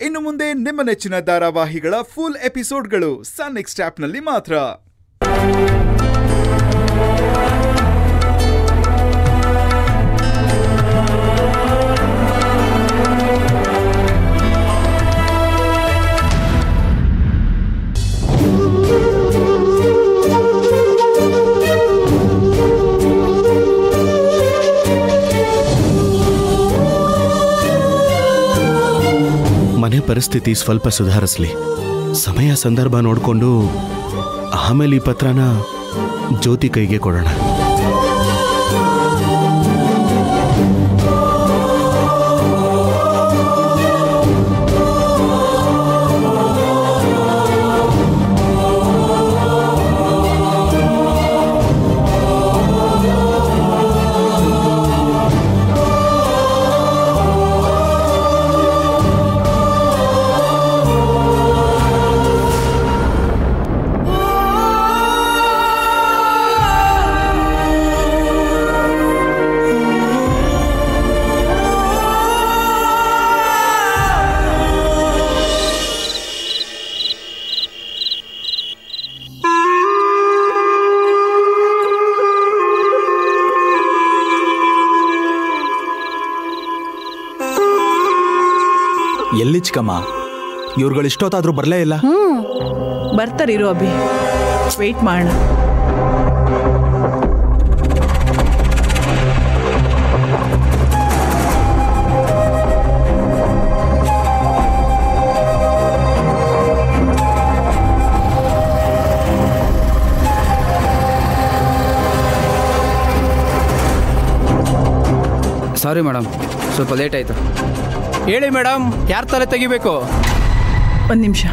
ಇನ್ನು ಮುಂದೆ ನಿಮ್ಮ ನೆಚ್ಚಿನ ಧಾರಾವಾಹಿಗಳ ಫುಲ್ ಎಪಿಸೋಡ್ಗಳು ಸನ್ ನೆಕ್ಸ್ಟ್ ಆಪ್ನಲ್ಲಿ ಮಾತ್ರ ಮನೆ ಪರಿಸ್ಥಿತಿ ಸ್ವಲ್ಪ ಸುಧಾರಿಸ್ಲಿ ಸಮಯ ಸಂದರ್ಭ ನೋಡಿಕೊಂಡು ಆಮೇಲೆ ಈ ಪತ್ರನ ಜ್ಯೋತಿ ಕೈಗೆ ಕೊಡೋಣ ಎಲ್ಲಿ ಚಿಕ್ಕಮ್ಮ ಇವ್ರುಗಳು ಇಷ್ಟೊತ್ತಾದ್ರೂ ಬರಲೇ ಇಲ್ಲ ಹ್ಮ್ ಬರ್ತಾರಿರು ಅಭಿ ವೆಯ್ಟ್ ಮಾಡೋಣ ಸಾರಿ ಮೇಡಮ್ ಸ್ವಲ್ಪ ಲೇಟ್ ಆಯಿತು ಹೇಳಿ ಮೇಡಮ್ ಯಾರ ತಲೆ ತೆಗಿಬೇಕು ಒಂದು ನಿಮಿಷ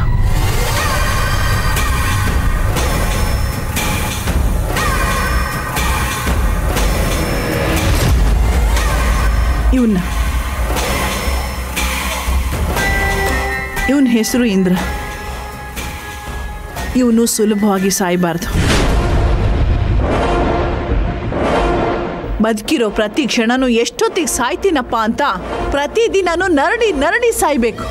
ಇವನ್ನ ಇವನ ಹೆಸರು ಇಂದ್ರ ಇವನು ಸುಲಭವಾಗಿ ಸಾಯಬಾರ್ದು ಬದುಕಿರೋ ಪ್ರತಿ ಕ್ಷಣನೂ ಎಷ್ಟೊತ್ತಿಗೆ ಸಾಯ್ತೀನಪ್ಪ ಅಂತ ಪ್ರತಿದಿನನೂ ನರಡಿ ನರಡಿ ಸಾಯ್ಬೇಕು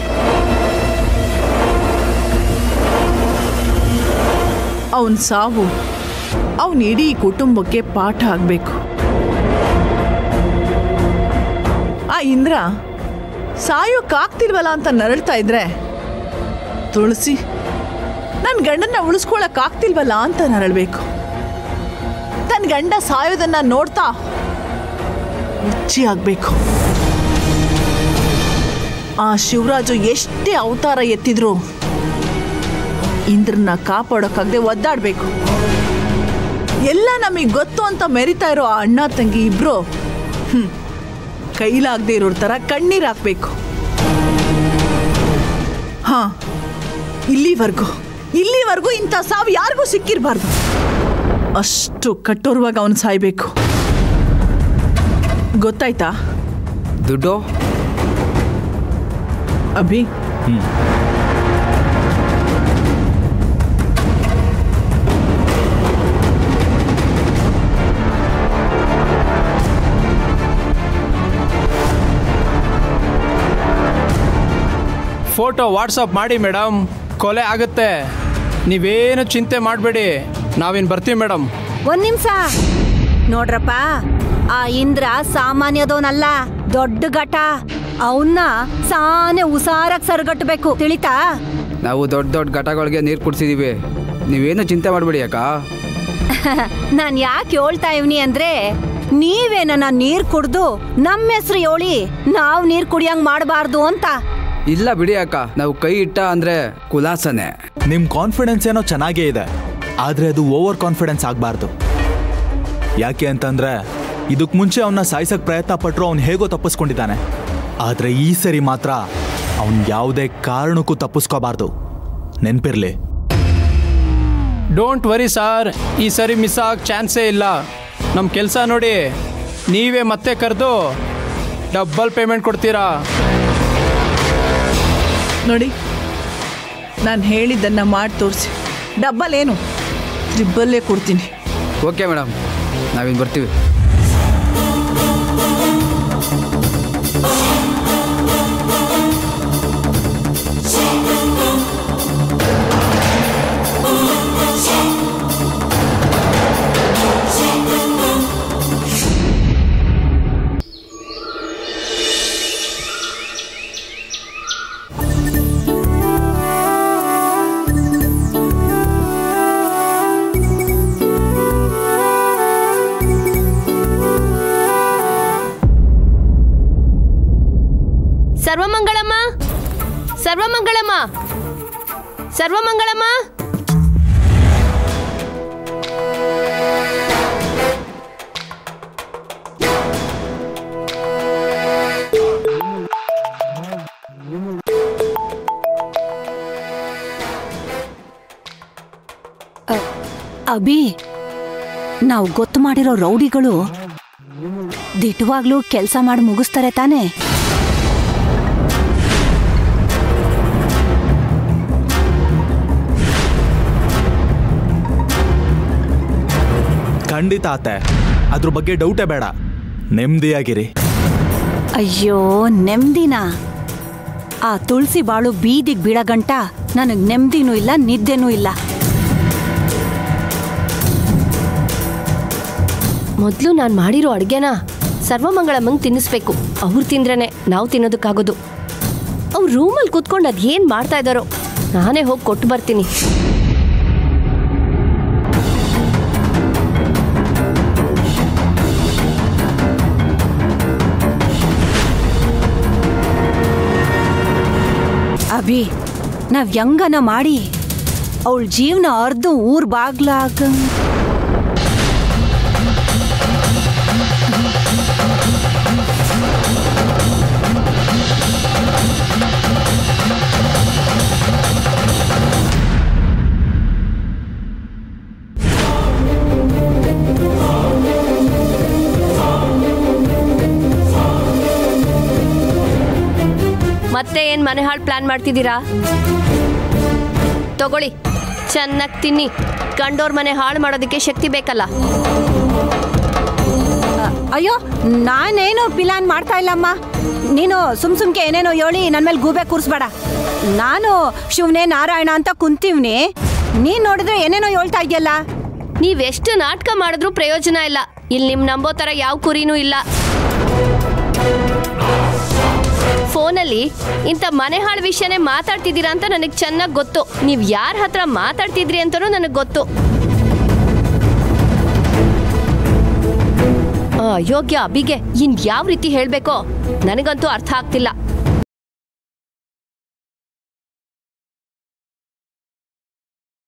ಅವನ ಸಾವು ಅವನ ಇಡೀ ಕುಟುಂಬಕ್ಕೆ ಪಾಠ ಆಗಬೇಕು ಆ ಇಂದ್ರ ಸಾಯೋಕ್ಕಾಗ್ತಿಲ್ವಲ್ಲ ಅಂತ ನರಳ್ತಾ ಇದ್ರೆ ತುಳಸಿ ನನ್ನ ಗಂಡನ್ನ ಉಳಿಸ್ಕೊಳಕ್ಕಾಗ್ತಿಲ್ವಲ್ಲ ಅಂತ ನರಳ್ಬೇಕು ತನ್ನ ಗಂಡ ಸಾಯೋದನ್ನ ನೋಡ್ತಾ ಹುಚ್ಚಿ ಆಗ್ಬೇಕು ಆ ಶಿವರಾಜು ಎಷ್ಟೇ ಅವತಾರ ಎತ್ತಿದ್ರು ಇಂದ್ರನ್ನ ಕಾಪಾಡೋಕ್ಕಾಗದೆ ಒದ್ದಾಡ್ಬೇಕು ಎಲ್ಲ ನಮಗೆ ಗೊತ್ತು ಅಂತ ಮೆರಿತಾ ಇರೋ ಆ ಅಣ್ಣ ತಂಗಿ ಇಬ್ರು ಹ್ಮ್ ಕೈಲಾಗದೆ ಇರೋ ಥರ ಕಣ್ಣೀರು ಹಾಕ್ಬೇಕು ಹಾ ಇಲ್ಲಿವರೆಗೂ ಇಲ್ಲಿವರೆಗೂ ಇಂಥ ಸಾವು ಯಾರಿಗೂ ಸಿಕ್ಕಿರಬಾರ್ದು ಅಷ್ಟು ಕಟ್ಟೋರುವಾಗ ಅವನು ಸಾಯ್ಬೇಕು ಗೊತ್ತಾಯ್ತಾ ದುಡ್ಡು ಅಭಿ ಫೋಟೋ ವಾಟ್ಸಪ್ ಮಾಡಿ ಮೇಡಮ್ ಕೊಲೆ ಆಗುತ್ತೆ ನೀವೇನು ಚಿಂತೆ ಮಾಡಬೇಡಿ ನಾವಿನ್ನು ಬರ್ತೀವಿ ಮೇಡಮ್ ಒಂದ್ ನಿಮಿಷ ನೋಡ್ರಪ್ಪ ಆ ಇಂದ್ರ ಸಾಮಾನ್ಯದವನಲ್ಲ ದೊಡ್ಡ ಘಟ ಅವನ್ನ ಸಾನೆ ಉಸಾರಾಗ್ ಸರ್ಗಟ್ಬೇಕು ತಿಳಿತಾ ನಾವು ದೊಡ್ಡ ದೊಡ್ಡ ಘಟಗಳಿಗೆ ನೀರು ಕುಡ್ಸಿದೀವಿ ನೀವೇನು ಚಿಂತೆ ಮಾಡಬೇಡಿ ಅಕ್ಕ ನಾನ್ ಯಾಕೆ ಹೇಳ್ತಾ ಇವ್ನಿ ಅಂದ್ರೆ ನೀವೇ ನನ್ನ ನೀರ್ ಕುಡ್ದು ನಮ್ಮ ಹೆಸ್ರು ಹೇಳಿ ನಾವ್ ನೀರ್ ಕುಡಿಯಂಗ್ ಮಾಡಬಾರ್ದು ಅಂತ ಇಲ್ಲ ಬಿಡಿ ಅಕ್ಕ ನಾವು ಕೈ ಇಟ್ಟ ಅಂದ್ರೆ ಕುಲಾಸನೆ ನಿಮ್ ಕಾನ್ಫಿಡೆನ್ಸ್ ಏನೋ ಚೆನ್ನಾಗೇ ಇದೆ ಆದ್ರೆ ಅದು ಓವರ್ ಕಾನ್ಫಿಡೆನ್ಸ್ ಆಗಬಾರ್ದು ಯಾಕೆ ಅಂತಂದ್ರೆ ಇದಕ್ ಮುಂಚೆ ಅವನ್ನ ಸಾಯ್ಸಕ್ ಪ್ರಯತ್ನ ಪಟ್ಟರು ಅವ್ನು ಹೇಗೋ ತಪ್ಪಿಸ್ಕೊಂಡಿದ್ದಾನೆ ಆದ್ರೆ ಈ ಸರಿ ಮಾತ್ರ ಅವನ್ ಯಾವುದೇ ಕಾರಣಕ್ಕೂ ತಪ್ಪಿಸ್ಕೋಬಾರ್ದು ನೆನ್ಪಿರ್ಲಿ ಡೋಂಟ್ ವರಿ ಸರ್ ಈ ಸರಿ ಮಿಸ್ ಆಗ ಚಾನ್ಸೇ ಇಲ್ಲ ನಮ್ಮ ಕೆಲಸ ನೋಡಿ ನೀವೇ ಮತ್ತೆ ಕರೆದು ಡಬ್ಬಲ್ ಪೇಮೆಂಟ್ ಕೊಡ್ತೀರಾ ನೋಡಿ ನಾನು ಹೇಳಿದ್ದನ್ನು ಮಾಡಿ ತೋರಿಸಿ ಡಬ್ಬಲ್ ಏನು ತ್ರಿಬ್ಬಲ್ಲೇ ಕೊಡ್ತೀನಿ ಓಕೆ ಮೇಡಮ್ ನಾವಿನ್ನು ಬರ್ತೀವಿ ಸರ್ವಮಂಗಳಮ್ಮ ಸರ್ವಮಂಗಳಮ್ಮ ಅಭಿ ನಾವು ಗೊತ್ತು ಮಾಡಿರೋ ರೌಡಿಗಳು ದಿಟ್ಟವಾಗ್ಲೂ ಕೆಲಸ ಮಾಡಿ ಮುಗಿಸ್ತಾರೆ ತಾನೇ ಖಂಡಿತ ಆತೆ ಅದ್ರ ಬಗ್ಗೆ ಡೌಟೇ ಬೇಡ ನೆಮ್ಮದಿಯಾಗಿರಿ ಅಯ್ಯೋ ನೆಮ್ಮದಿನ ಆ ತುಳಸಿ ಬಾಳು ಬೀದಿಗೆ ಬೀಳಗಂಟ ನನಗ್ ನೆಮ್ಮದಿನೂ ಇಲ್ಲ ನಿದ್ದೆನೂ ಇಲ್ಲ ಮೊದಲು ನಾನು ಮಾಡಿರೋ ಅಡುಗೆನ ಸರ್ವಮಂಗಳಮ್ಮಂಗೆ ತಿನ್ನಿಸ್ಬೇಕು ಅವ್ರು ತಿಂದ್ರೇನೆ ನಾವು ತಿನ್ನೋದಕ್ಕಾಗೋದು ಅವ್ರು ರೂಮಲ್ಲಿ ಕೂತ್ಕೊಂಡು ಅದೇನು ಮಾಡ್ತಾ ಇದ್ದಾರೋ ನಾನೇ ಹೋಗಿ ಕೊಟ್ಟು ಬರ್ತೀನಿ ಅಭಿ ನಾವ್ ಹೆಂಗನ ಮಾಡಿ ಅವಳ ಜೀವನ ಅರ್ಧ ಊರ್ ಬಾಗ್ಲಾಗ ಮತ್ತೆ ಏನು ಮನೆ ಹಾಳು ಪ್ಲಾನ್ ಮಾಡ್ತಿದ್ದೀರಾ ತಗೊಳ್ಳಿ ಚೆನ್ನಾಗಿ ತಿನ್ನಿ ಕಂಡೋರ್ ಮನೆ ಹಾಳು ಮಾಡೋದಕ್ಕೆ ಶಕ್ತಿ ಬೇಕಲ್ಲ ಅಯ್ಯೋ ನಾನೇನು ಪ್ಲಾನ್ ಮಾಡ್ತಾ ಇಲ್ಲಮ್ಮ ನೀನು ಸುಮ್ ಸುಮ್ಕೆ ಏನೇನೋ ಹೇಳಿ ನನ್ನ ಮೇಲೆ ಗೂಬೆ ಕೂರಿಸ್ಬೇಡ ನಾನು ಶಿವನೇ ನಾರಾಯಣ ಅಂತ ಕುಂತೀವ್ನಿ ನೀನ್ ನೋಡಿದ್ರೆ ಏನೇನೋ ಹೇಳ್ತಾ ಇದೆಯಲ್ಲ ನೀವೆಷ್ಟು ನಾಟಕ ಮಾಡಿದ್ರೂ ಪ್ರಯೋಜನ ಇಲ್ಲ ಇಲ್ಲಿ ನಿಮ್ ನಂಬೋ ಥರ ಯಾವ ಕುರಿನೂ ಇಲ್ಲ ಫೋನಲ್ಲಿ ಇಂಥ ಮನೆ ಹಾಳು ವಿಷಯನೇ ಮಾತಾಡ್ತಿದ್ದೀರಾ ಅಂತ ನನಗೆ ಚೆನ್ನಾಗಿ ಗೊತ್ತು ನೀವು ಯಾರ ಹತ್ರ ಮಾತಾಡ್ತಿದ್ರಿ ಅಂತಲೂ ನನಗೆ ಗೊತ್ತು ಆ, ಯೋಗ್ಯ ಅಬಿಗೆ ಇನ್ ಯಾವ ರೀತಿ ಹೇಳಬೇಕೋ ನನಗಂತೂ ಅರ್ಥ ಆಗ್ತಿಲ್ಲ